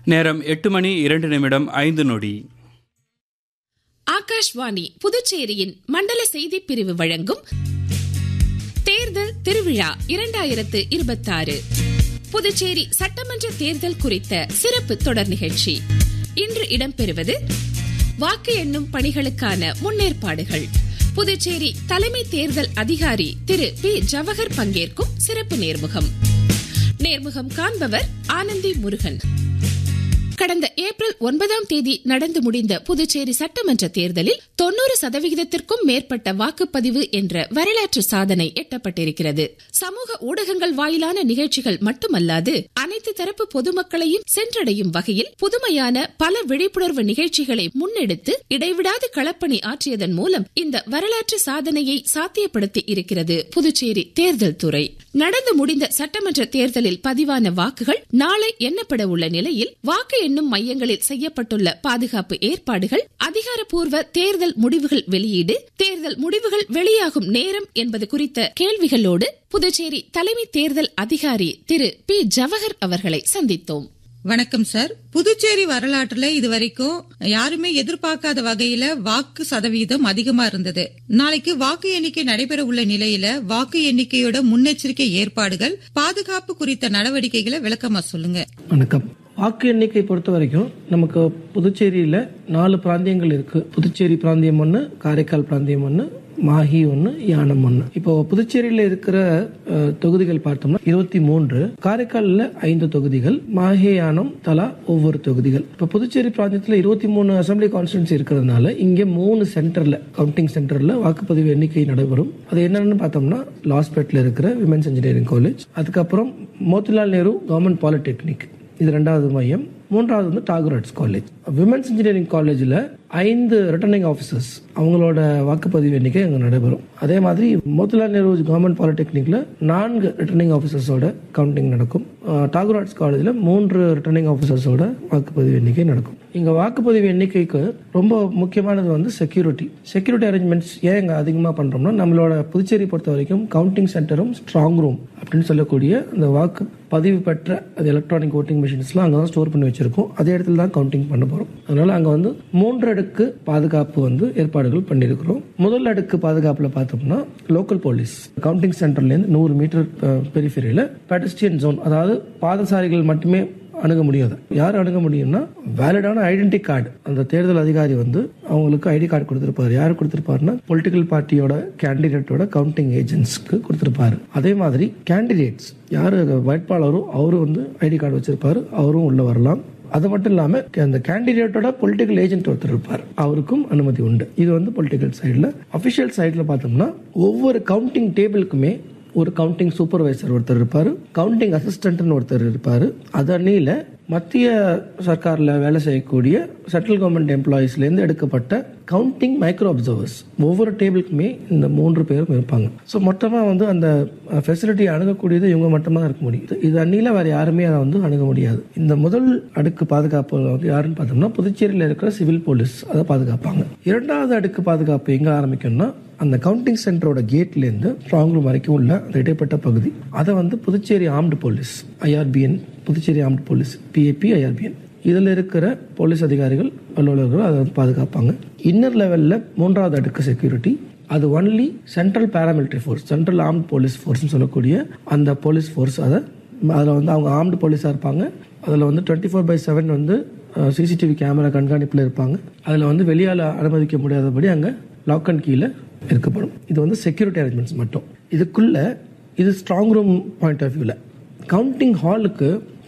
நேரம் எட்டு மணி இரண்டு நிமிடம் ஐந்து நொடி ஆகாஷ்வாணி புதுச்சேரியின் மண்டல செய்தி பிரிவு வழங்கும் தேர்தல் திருவிழா இரண்டாயிரத்து இருபத்தாறு புதுச்சேரி சட்டமன்ற தேர்தல் குறித்த சிறப்பு தொடர் நிகழ்ச்சி இன்று இடம்பெறுவது வாக்கு எண்ணும் பணிகளுக்கான முன்னேற்பாடுகள் புதுச்சேரி தலைமை தேர்தல் அதிகாரி திரு பி ஜவஹர் பங்கேற்கும் சிறப்பு நேர்முகம் நேர்முகம் காண்பவர் ஆனந்தி முருகன் கடந்த ஏப்ரல் ஒன்பதாம் தேதி நடந்து முடிந்த புதுச்சேரி சட்டமன்ற தேர்தலில் தொன்னூறு சதவிகிதத்திற்கும் மேற்பட்ட வாக்குப்பதிவு என்ற வரலாற்று சாதனை எட்டப்பட்டிருக்கிறது சமூக ஊடகங்கள் வாயிலான நிகழ்ச்சிகள் மட்டுமல்லாது அனைத்து தரப்பு பொதுமக்களையும் சென்றடையும் வகையில் புதுமையான பல விழிப்புணர்வு நிகழ்ச்சிகளை முன்னெடுத்து இடைவிடாது களப்பணி ஆற்றியதன் மூலம் இந்த வரலாற்று சாதனையை சாத்தியப்படுத்தி இருக்கிறது புதுச்சேரி தேர்தல் துறை நடந்து முடிந்த சட்டமன்ற தேர்தலில் பதிவான வாக்குகள் நாளை எண்ணப்பட உள்ள நிலையில் வாக்கு எண்ணும் மையங்களில் செய்யப்பட்டுள்ள பாதுகாப்பு ஏற்பாடுகள் அதிகாரப்பூர்வ தேர்தல் முடிவுகள் வெளியீடு தேர்தல் முடிவுகள் வெளியாகும் நேரம் என்பது குறித்த கேள்விகளோடு புதுச்சேரி தலைமை தேர்தல் அதிகாரி திரு பி ஜவஹர் அவர்களை சந்தித்தோம் வணக்கம் சார் புதுச்சேரி வரலாற்றுல இதுவரைக்கும் யாருமே எதிர்பார்க்காத வகையில வாக்கு சதவீதம் அதிகமா இருந்தது நாளைக்கு வாக்கு எண்ணிக்கை நடைபெற உள்ள நிலையில வாக்கு எண்ணிக்கையோட முன்னெச்சரிக்கை ஏற்பாடுகள் பாதுகாப்பு குறித்த நடவடிக்கைகளை விளக்கமா சொல்லுங்க வணக்கம் வாக்கு எண்ணிக்கை பொறுத்த வரைக்கும் நமக்கு புதுச்சேரியில் நாலு பிராந்தியங்கள் இருக்கு புதுச்சேரி பிராந்தியம் ஒன்று காரைக்கால் பிராந்தியம் ஒன்று மாஹி ஒன்று யானம் ஒன்று இப்போ புதுச்சேரியில் இருக்கிற அஹ், தொகுதிகள் பார்த்தோம்னா இருபத்தி மூன்று காரைக்காலில் ஐந்து தொகுதிகள் மாஹி யானம் தலா ஒவ்வொரு தொகுதிகள் இப்போ புதுச்சேரி பிராந்தியத்தில் இருபத்தி மூணு அசம்பிளி கான்ஸ்டியூன்சி இருக்கிறதுனால இங்கே மூணு சென்டர்ல கவுண்டிங் சென்டர்ல வாக்குப்பதிவு எண்ணிக்கை நடைபெறும் அது என்னன்னு பார்த்தோம்னா லாஸ்பேட்ல இருக்கிற விமென்ஸ் இன்ஜினியரிங் காலேஜ் அதுக்கப்புறம் மோத்திலால் நேரு கவர்மெண்ட் பாலிடெக்னிக் இது ரெண்டாவது மையம் மூன்றாவது வந்து Tagore arts college women's engineering காலேஜில் ஐந்து ரிட்டர்னிங் ஆஃபீஸர்ஸ் அவங்களோட வாக்குப்பதிவு எண்ணிக்கை அங்கே நடைபெறும் அதே மாதிரி மோத்திலால் நேரு கவர்மெண்ட் பாலிடெக்னிக்ல நான்கு ரிட்டர்னிங் ஆஃபீஸர்ஸோட கவுண்டிங் நடக்கும் அஹ், டாகூர் ஆர்ட்ஸ் காலேஜில் மூன்று ரிட்டர்னிங் ஆஃபீஸர்ஸோட வாக்குப்பதிவு எண்ணிக்கை நடக்கும் இங்க வாக்குப்பதிவு எண்ணிக்கைக்கு ரொம்ப முக்கியமானது வந்து செக்யூரிட்டி செக்யூரிட்டி அரேஞ்ச்மெண்ட்ஸ் ஏன் இங்க அதிகமா பண்றோம்னா நம்மளோட புதுச்சேரி பொறுத்த வரைக்கும் கவுண்டிங் சென்டரும் ஸ்ட்ராங் ரூம் அப்படின்னு சொல்லக்கூடிய அந்த வாக்கு பதிவு பெற்ற அது எலக்ட்ரானிக் ஓட்டிங் மிஷின்ஸ்லாம் அங்கே தான் ஸ்டோர் பண்ணி வச்சிருக்கோம் அதே இடத்துல தான் கவுண்டிங் பண்ண போறோம் அதனால அங்க வந்து மூன்று அடுக்கு பாதுகாப்பு வந்து ஏற்பாடுகள் பண்ணியிருக்கிறோம் முதல் அடுக்கு பாதுகாப்புல பார்த்தோம்னா லோக்கல் போலீஸ் கவுண்டிங் சென்டர்ல இருந்து நூறு மீட்டர் பெரிஃபெரியில பெடஸ்டியன் ஜோன் அதாவது பாதசாரிகள் மட்டுமே அணுக முடியாது யார் அணுக முடியும்னா வேலிடான ஐடென்டி கார்டு அந்த தேர்தல் அதிகாரி வந்து அவங்களுக்கு ஐடி கார்டு கொடுத்திருப்பாரு யார் கொடுத்திருப்பாருன்னா பொலிட்டிக்கல் பார்ட்டியோட கேண்டிடேட்டோட கவுண்டிங் ஏஜென்ட்ஸ்க்கு கொடுத்திருப்பாரு அதே மாதிரி கேண்டிடேட்ஸ் யாரு வேட்பாளரோ அவரும் வந்து ஐடி கார்டு வச்சிருப்பாரு அவரும் உள்ள வரலாம் அது மட்டும் இல்லாம அந்த கேண்டிடேட்டோட பொலிட்டிக்கல் ஏஜென்ட் ஒருத்தர் இருப்பார் அவருக்கும் அனுமதி உண்டு இது வந்து பொலிட்டிக்கல் சைடுல அபிஷியல் சைடுல பார்த்தோம்னா ஒவ்வொரு கவுண்டிங் டேபிளுக்குமே ஒரு கவுண்டிங் சூப்பர்வைசர் ஒருத்தர் இருப்பாரு கவுண்டிங் அசிஸ்டன்ட்னு ஒருத்தர் இருப்பாரு அது அணியில மத்திய சர்க்கார்ல வேலை செய்யக்கூடிய சென்ட்ரல் கவர்மெண்ட் எம்ப்ளாயீஸ்ல இருந்து எடுக்கப்பட்ட கவுண்டிங் மைக்ரோ அப்சர்வர்ஸ் ஒவ்வொரு டேபிளுக்குமே இந்த மூன்று பேரும் இருப்பாங்க ஸோ மொத்தமா வந்து அந்த ஃபெசிலிட்டி அணுகக்கூடியது இவங்க மட்டுமா இருக்க முடியும் இது அந்நில வேற யாருமே அதை வந்து அணுக முடியாது இந்த முதல் அடுக்கு பாதுகாப்பு வந்து யாருன்னு பார்த்தோம்னா புதுச்சேரியில் இருக்கிற சிவில் போலீஸ் அதை பாதுகாப்பாங்க இரண்டாவது அடுக்கு பாதுகாப்பு எங்க ஆரம்பிக்கும்னா அந்த கவுண்டிங் சென்டரோட கேட்ல இருந்து ஸ்ட்ராங் ரூம் வரைக்கும் உள்ள அந்த இடைப்பட்ட பகுதி அதை வந்து Puducherry armed police IRBN Puducherry armed police PAP IRBN இதில் இருக்கிற போலீஸ் அதிகாரிகள் அலுவலர்கள் அதை வந்து பாதுகாப்பாங்க இன்னர் லெவலில் மூன்றாவது அடுக்கு செக்யூரிட்டி அது only central paramilitary force central armed police ஃபோர்ஸ்னு சொல்லக்கூடிய அந்த போலீஸ் ஃபோர்ஸ் அதை அதில் வந்து அவங்க ஆர்ம்டு போலீஸாக இருப்பாங்க அதில் வந்து டுவெண்ட்டி ஃபோர் பை செவன் வந்து சிசிடிவி கேமரா கண்காணிப்பில் இருப்பாங்க அதில் வந்து வெளியால் அனுமதிக்க முடியாதபடி அங்கே லாக் அண்ட் கீழே இருக்கப்படும் இது வந்து செக்யூரிட்டி அரேஞ்ச்மெண்ட்ஸ் மட்டும் இதுக்குள்ள இது ஸ்ட்ராங் ரூம் பாயிண்ட் ஆஃப் வியூவில் கவுண்டிங் ஹாலுக்கு